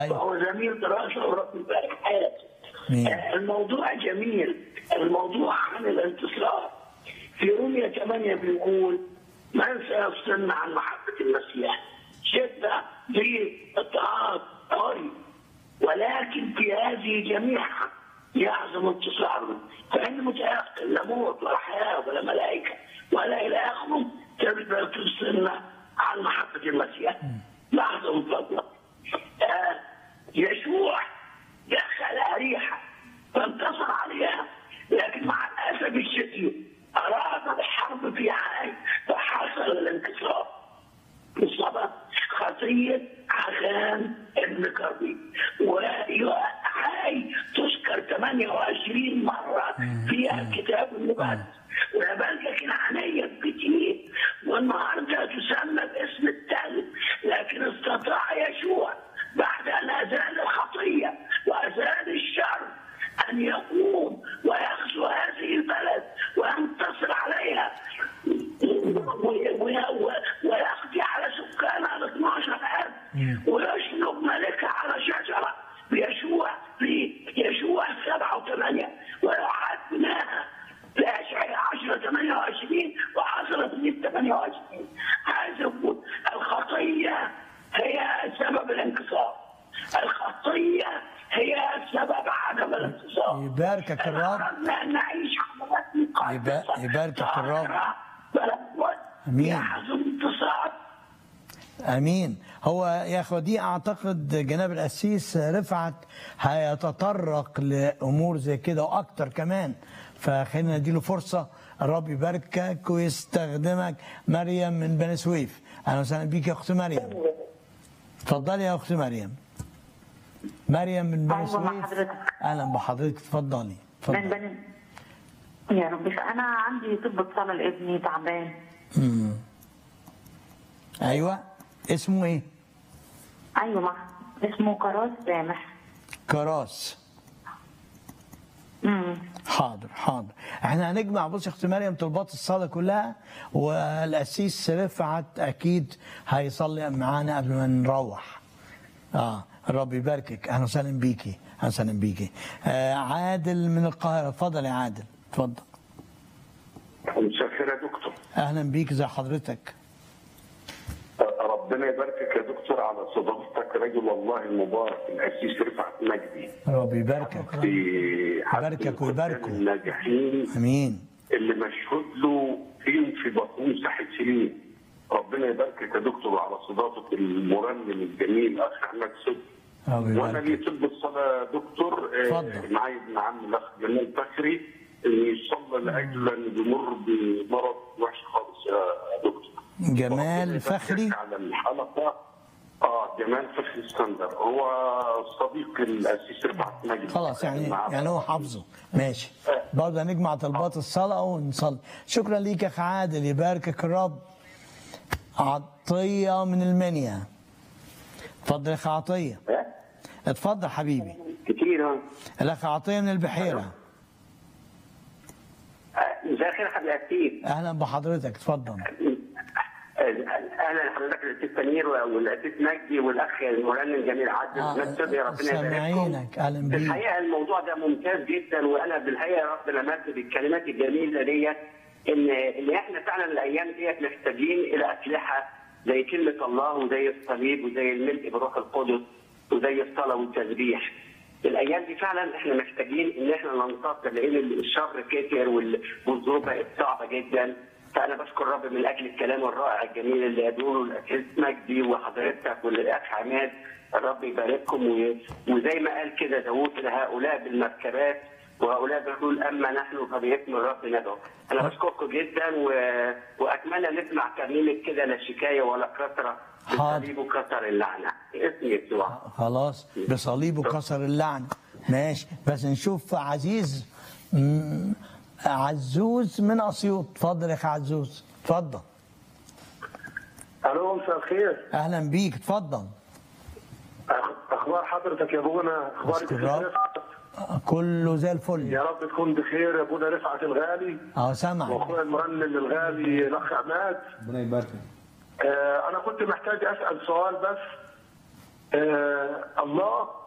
أيوة. وهو زميل دراسه ورب يبارك حياته مين؟ آه، الموضوع جميل الموضوع عن الانتصار في رومية 8 بيقول من سيفصلنا عن محبة المسيح شدة في اضطهاد قوي ولكن في هذه جميعها يعظم انتصارنا فإن متيقن لا موت ولا حياة ولا ملائكة ولا إلى آخره تقدر تفصلنا عن محبة المسيح لحظة من فضلك آه، يشوع دخل أريحة فانتصر عليها لكن مع الأسف الشديد أراد الحرب في عاي فحصل الانتصار بسبب خطية عخان ابن كربي وعاي تذكر 28 مرة في الكتاب المقدس ويبقى كنعانية كتير والنهارده تسمى باسم الثالث لكن استطاع يشوع بعد ان ازال الخطيه وازال الشر ان يقوم ويغزو هذه البلد وينتصر عليها وي- وي- ويقضي على سكانها ال 12000 ويشنق ملكها على شجره بيشوع في يشوع سبعه وثمانيه ويعاد بناها في اشعياء 10 28 وحصلت من 28 عايز اقول الخطيه هي سبب الانكسار الخطيه هي سبب عدم الانتصار يباركك الرب أردنا أن نعيش حضارات مقدسة يبا- يباركك الرب. طاهرة، بلد أمين. يحظى انتصار امين هو يا اخوة دي اعتقد جناب القسيس رفعت هيتطرق لامور زي كده واكتر كمان فخلينا نديله فرصه الرب يباركك ويستخدمك مريم من بني سويف اهلا وسهلا بيك يا اخت مريم اتفضلي يا اخت مريم مريم من بني أيوة مع سويف حضرتك. اهلا بحضرتك اتفضلي من اتفضلي بني يا رب انا عندي طب صلاه لابني تعبان مم. ايوه اسمه ايه ايوه مع اسمه كراس سامح كراس امم حاضر حاضر احنا هنجمع بص يا اخت مريم طلبات الصلاه كلها والقسيس رفعت اكيد هيصلي معانا قبل ما نروح اه الرب يباركك اهلا وسهلا بيكي اهلا وسهلا بيكي آه عادل من القاهره اتفضل يا عادل اتفضل مساء الخير يا دكتور اهلا بيك زي حضرتك ربنا يباركك يا دكتور على صداقتك رجل الله المبارك الاسيس رفعت مجدي الرب يباركك في حد يباركك الخدام ويباركه. الناجحين امين اللي مشهود له فيهم في بطنهم ساحة سنين ربنا يباركك يا دكتور على صداقة المرنم الجميل اخ احمد صدقي الرب وانا لي يباركك طب الصلاه يا دكتور آه، اتفضل. معايا ابن عم الاخ جمال فخري ان يصلى لاجل انه بيمر بمرض وحش خالص يا دكتور جمال فخري على الحلقه اه جمال فخري اسكندر هو صديق الاسيس رفعت مجدي خلاص يعني معاه. يعني هو حافظه ماشي برضه هنجمع طلبات الصلاه ونصلي شكرا ليك يا اخ عادل يباركك الرب عطيه من المنيا اتفضل يا اخ عطيه اتفضل حبيبي كتير ها الاخ عطيه من البحيره مساء الخير حضرتك كتير اهلا بحضرتك اتفضل اهلا لحضرتك الاسيس سمير والاسيس مجدي والاخ المرنم جميل عدل آه، والناس صدقي ربنا يبارككم سامعينك اهلا بيك الحقيقه الموضوع ده ممتاز جدا وانا بالحقيقه ربنا مد بالكلمات الجميله ديت ان ان احنا فعلا الايام ديت محتاجين الى اسلحه زي كلمه الله وزي الصليب وزي الملء بروح القدس وزي الصلاه والتسبيح. الايام دي فعلا احنا محتاجين ان احنا ننتصر لان الشر كتر وال- والظروف بقت صعبه جدا فانا بشكر رب من اجل الكلام الرائع الجميل اللي قالوه الاسيس مجدي وحضرتك والاخ عماد الرب يبارككم و- وزي ما قال كده داوود لهؤلاء بالمركبات وهؤلاء بيقول اما نحن فباسم الرب ندعو. انا بشكركم جدا و... واتمنى نسمع ترنيمه كده لا شكايه ولا كثره حاضر. بالصليب وكسر اللعنه باسم يسوع. خلاص بصليبه كسر اللعنه ماشي بس نشوف عزيز مم، عزوز من اسيوط اتفضل يا اخ عزوز اتفضل الو مساء الخير اهلا بيك اتفضل أخ- اخبار حضرتك يا ابونا اخبارك أشكر كيف رب. رفعت؟ كله زي الفل يا رب تكون بخير يا ابونا رفعت الغالي اه سامعك واخويا المرنم الغالي الاخ عماد ربنا يباركك آه انا كنت محتاج اسال سؤال بس آه الله